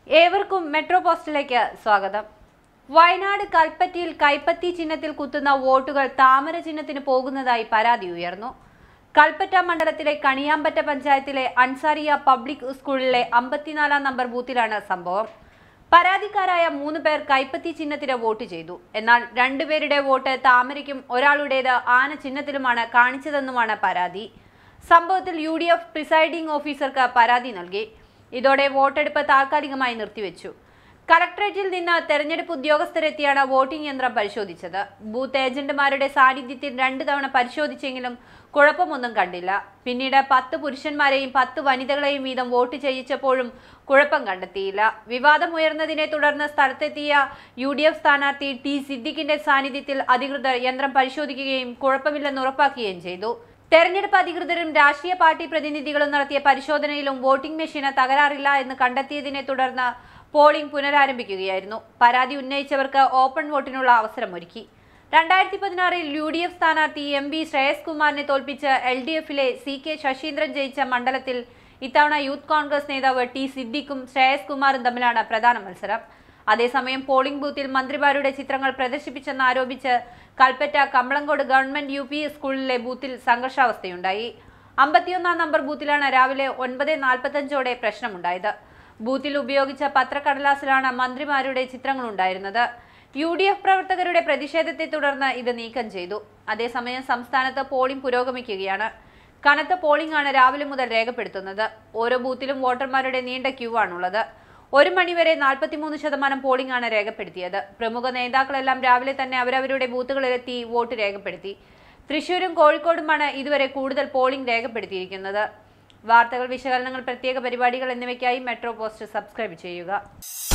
ഏവർക്കും മെട്രോ പോസ്റ്റിലേക്ക് സ്വാഗതം വയനാട് കൽപ്പറ്റയിൽ കൈപ്പത്തി ചിഹ്നത്തിൽ കുത്തുന്ന വോട്ടുകൾ താമര ചിഹ്നത്തിന് പോകുന്നതായി പരാതി ഉയർന്നു കൽപ്പറ്റ മണ്ഡലത്തിലെ കണിയാമ്പറ്റ പഞ്ചായത്തിലെ അൻസാരിയ പബ്ലിക് സ്കൂളിലെ അമ്പത്തിനാലാം നമ്പർ ബൂത്തിലാണ് സംഭവം പരാതിക്കാരായ മൂന്ന് പേർ കൈപ്പത്തി ചിഹ്നത്തിന് വോട്ട് ചെയ്തു എന്നാൽ രണ്ടുപേരുടെ വോട്ട് താമരയ്ക്കും ഒരാളുടേത് ആന ചിഹ്നത്തിലുമാണ് കാണിച്ചതെന്നുമാണ് പരാതി സംഭവത്തിൽ യു ഡി എഫ് പ്രിസൈഡിംഗ് ഓഫീസർക്ക് പരാതി നൽകി ഇതോടെ വോട്ടെടുപ്പ് താൽക്കാലികമായി നിർത്തിവെച്ചു കളക്ടറേറ്റിൽ നിന്ന് തെരഞ്ഞെടുപ്പ് ഉദ്യോഗസ്ഥരെത്തിയാണ് വോട്ടിംഗ് യന്ത്രം പരിശോധിച്ചത് ബൂത്ത് ഏജന്റുമാരുടെ സാന്നിധ്യത്തിൽ രണ്ടു തവണ പരിശോധിച്ചെങ്കിലും കുഴപ്പമൊന്നും കണ്ടില്ല പിന്നീട് പത്ത് പുരുഷന്മാരെയും പത്ത് വനിതകളെയും വീതം വോട്ട് ചെയ്യിച്ചപ്പോഴും കുഴപ്പം കണ്ടെത്തിയില്ല വിവാദമുയർന്നതിനെ തുടർന്ന് സ്ഥലത്തെത്തിയ യു ഡി എഫ് സ്ഥാനാർത്ഥി ടി സിദ്ദിഖിന്റെ സാന്നിധ്യത്തിൽ അധികൃതർ യന്ത്രം പരിശോധിക്കുകയും കുഴപ്പമില്ലെന്ന് ഉറപ്പാക്കുകയും ചെയ്തു തെരഞ്ഞെടുപ്പ് അധികൃതരും രാഷ്ട്രീയ പാർട്ടി പ്രതിനിധികളും നടത്തിയ പരിശോധനയിലും വോട്ടിംഗ് മെഷീന് തകരാറില്ല എന്ന് കണ്ടെത്തിയതിനെ തുടർന്ന് പോളിംഗ് പുനരാരംഭിക്കുകയായിരുന്നു പരാതി ഉന്നയിച്ചവർക്ക് ഓപ്പൺ വോട്ടിനുള്ള അവസരമൊരുക്കി രണ്ടായിരത്തി പതിനാറിൽ യു ഡി എഫ് സ്ഥാനാർത്ഥി എം വി ശ്രേയസ് കുമാറിനെ തോൽപ്പിച്ച് എൽ ഡി എഫിലെ സി കെ ശശീന്ദ്രൻ ജയിച്ച മണ്ഡലത്തിൽ ഇത്തവണ യൂത്ത് കോൺഗ്രസ് നേതാവ് ടി സിദ്ദിഖും ശ്രേയസ് കുമാറും തമ്മിലാണ് പ്രധാന മത്സരം അതേസമയം പോളിംഗ് ബൂത്തിൽ മന്ത്രിമാരുടെ ചിത്രങ്ങൾ പ്രദർശിപ്പിച്ചെന്നാരോപിച്ച് Kalpetta Kambalangode government U P സ്കൂളിലെ ബൂത്തിൽ സംഘർഷാവസ്ഥയുണ്ടായി അമ്പത്തിയൊന്നാം നമ്പർ ബൂത്തിലാണ് രാവിലെ ഒൻപത് നാൽപ്പത്തഞ്ചോടെ പ്രശ്നമുണ്ടായത് ബൂത്തിൽ ഉപയോഗിച്ച പത്രക്കടലാസിലാണ് മന്ത്രിമാരുടെ ചിത്രങ്ങളുണ്ടായിരുന്നത് യു ഡി എഫ് പ്രവർത്തകരുടെ പ്രതിഷേധത്തെ തുടർന്ന് ഇത് നീക്കം ചെയ്തു അതേസമയം സംസ്ഥാനത്ത് പോളിംഗ് പുരോഗമിക്കുകയാണ് കനത്ത പോളിംഗ് ആണ് രാവിലെ മുതൽ രേഖപ്പെടുത്തുന്നത് ഓരോ ബൂത്തിലും വോട്ടർമാരുടെ നീണ്ട ക്യൂ ആണുള്ളത് ഒരു മണിവരെ നാൽപ്പത്തിമൂന്ന് ശതമാനം പോളിംഗ് ആണ് രേഖപ്പെടുത്തിയത് പ്രമുഖ നേതാക്കളെല്ലാം രാവിലെ തന്നെ അവരവരുടെ ബൂത്തുകളിലെത്തി വോട്ട് രേഖപ്പെടുത്തി തൃശൂരും കോഴിക്കോടുമാണ് ഇതുവരെ കൂടുതൽ പോളിംഗ് രേഖപ്പെടുത്തിയിരിക്കുന്നത് വാർത്തകൾ വിശകലനങ്ങൾ പ്രത്യേക പരിപാടികൾ എന്നിവയ്ക്കായി മെട്രോ പോസ്റ്റ് സബ്സ്ക്രൈബ് ചെയ്യുക